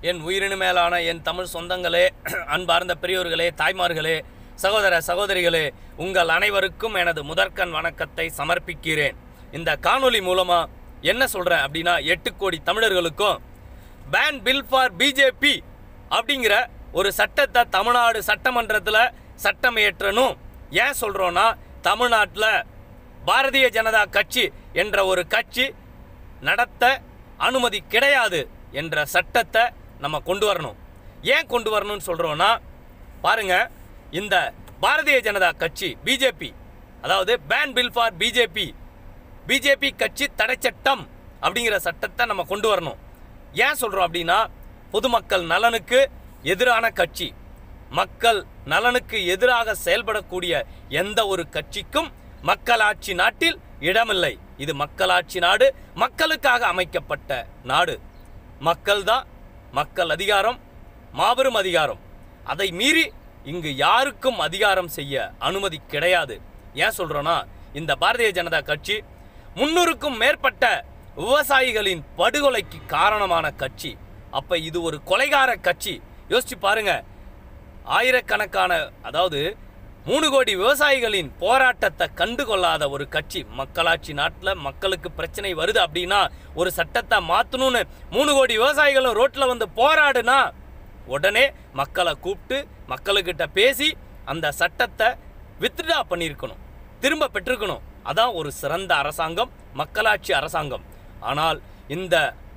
என் உயிரினு மேலான என் தமிழ் சொந்தங்களே அன்பார்ந்த பெரியோர்களே தாய்மார்களே சகோதர சகோதரிகளே உங்கள் அனைவருக்கும் எனது முதற்கண் வணக்கத்தை சமர்ப்பிக்கிறேன் இந்த காணொளி மூலமா என்ன சொல்றேன் அப்படின்னா எட்டு கோடி தமிழர்களுக்கும் பேன் பில் ஃபார் பிஜேபி அப்படிங்கிற ஒரு சட்டத்தை தமிழ்நாடு சட்டமன்றத்தில் சட்டம் இயற்றணும் ஏன் சொல்றோம்னா தமிழ்நாட்டில் பாரதிய ஜனதா கட்சி என்ற ஒரு கட்சி நடத்த அனுமதி கிடையாது என்ற சட்டத்தை நம்ம கொண்டு வரணும் ஏன் கொண்டு வரணும்னு சொல்கிறோன்னா பாருங்க இந்த பாரதிய ஜனதா கட்சி பிஜேபி அதாவது ban bill for BJP BJP கட்சி தடை சட்டம் அப்படிங்கிற சட்டத்தை நம்ம கொண்டு வரணும் ஏன் சொல்கிறோம் அப்படின்னா பொதுமக்கள் நலனுக்கு எதிரான கட்சி மக்கள் நலனுக்கு எதிராக செயல்படக்கூடிய எந்த ஒரு கட்சிக்கும் மக்களாட்சி நாட்டில் இடமில்லை இது மக்களாட்சி நாடு மக்களுக்காக அமைக்கப்பட்ட நாடு மக்கள்தான் மக்கள் அதிகாரம் மாபெரும் அதிகாரம் அதை மீறி இங்கு யாருக்கும் அதிகாரம் செய்ய அனுமதி கிடையாது ஏன் சொல்றோன்னா இந்த பாரதிய ஜனதா கட்சி முன்னூறுக்கும் மேற்பட்ட விவசாயிகளின் படுகொலைக்கு காரணமான கட்சி அப்ப இது ஒரு கொலைகார கட்சி யோசிச்சு பாருங்க ஆயிரக்கணக்கான அதாவது மூணு கோடி விவசாயிகளின் போராட்டத்தை கண்டுகொள்ளாத ஒரு கட்சி மக்களாட்சி நாட்டில் மக்களுக்கு பிரச்சனை வருது அப்படின்னா ஒரு சட்டத்தை மாற்றணும்னு மூணு கோடி விவசாயிகளும் ரோட்டில் வந்து போராடுனா உடனே மக்களை கூப்பிட்டு மக்களுக்கிட்ட பேசி அந்த சட்டத்தை வித்ட்ரா பண்ணியிருக்கணும் திரும்ப பெற்றிருக்கணும் அதான் ஒரு சிறந்த அரசாங்கம் மக்களாட்சி அரசாங்கம் ஆனால் இந்த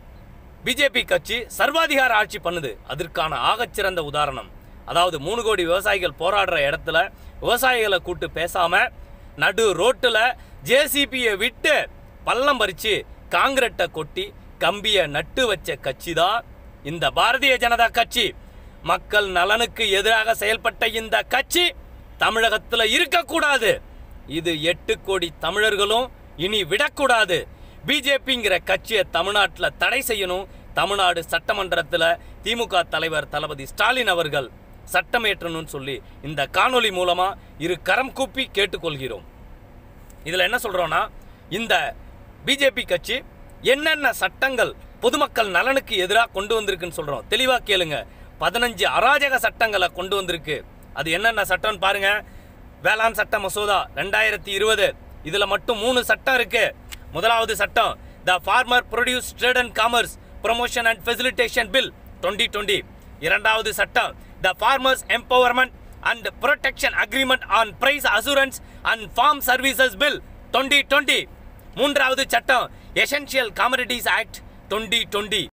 பிஜேபி கட்சி சர்வாதிகார ஆட்சி பண்ணுது அதற்கான ஆகச்சிறந்த உதாரணம் அதாவது மூணு கோடி விவசாயிகள் போராடுற இடத்துல விவசாயிகளை கூட்டு பேசாம நடு ரோட்டில் ஜேசிபியை விட்டு பள்ளம் பறிச்சு காங்கிரட்டை கொட்டி கம்பியை நட்டு வச்ச கட்சி தான் இந்த பாரதிய ஜனதா கட்சி மக்கள் நலனுக்கு எதிராக செயல்பட்ட இந்த கட்சி தமிழகத்தில் இருக்கக்கூடாது இது எட்டு கோடி தமிழர்களும் இனி விடக்கூடாது பிஜேபிங்கிற கட்சியை தமிழ்நாட்டில் தடை செய்யணும் தமிழ்நாடு சட்டமன்றத்தில் திமுக தலைவர் தளபதி ஸ்டாலின் அவர்கள் சட்டமேற்றணும்னு சொல்லி இந்த காணொளி மூலமா இரு கரம் கூப்பி கேட்டுக்கொள்கிறோம் இதில் என்ன சொல்கிறோன்னா இந்த பிஜேபி கட்சி என்னென்ன சட்டங்கள் பொதுமக்கள் நலனுக்கு எதிராக கொண்டு வந்திருக்குன்னு சொல்கிறோம் தெளிவாக கேளுங்க பதினஞ்சு அராஜக சட்டங்களை கொண்டு வந்திருக்கு அது என்னென்ன சட்டம்னு பாருங்க வேளாண் சட்ட மசோதா ரெண்டாயிரத்தி இருபது இதில் மட்டும் மூணு சட்டம் இருக்கு முதலாவது சட்டம் the farmer produce trade and commerce promotion and facilitation bill twenty twenty இரண்டாவது சட்டம் the farmers empowerment and protection agreement on price assurance and farm services bill twenty twenty மூன்றாவது சட்டம் essential commodities act twenty twenty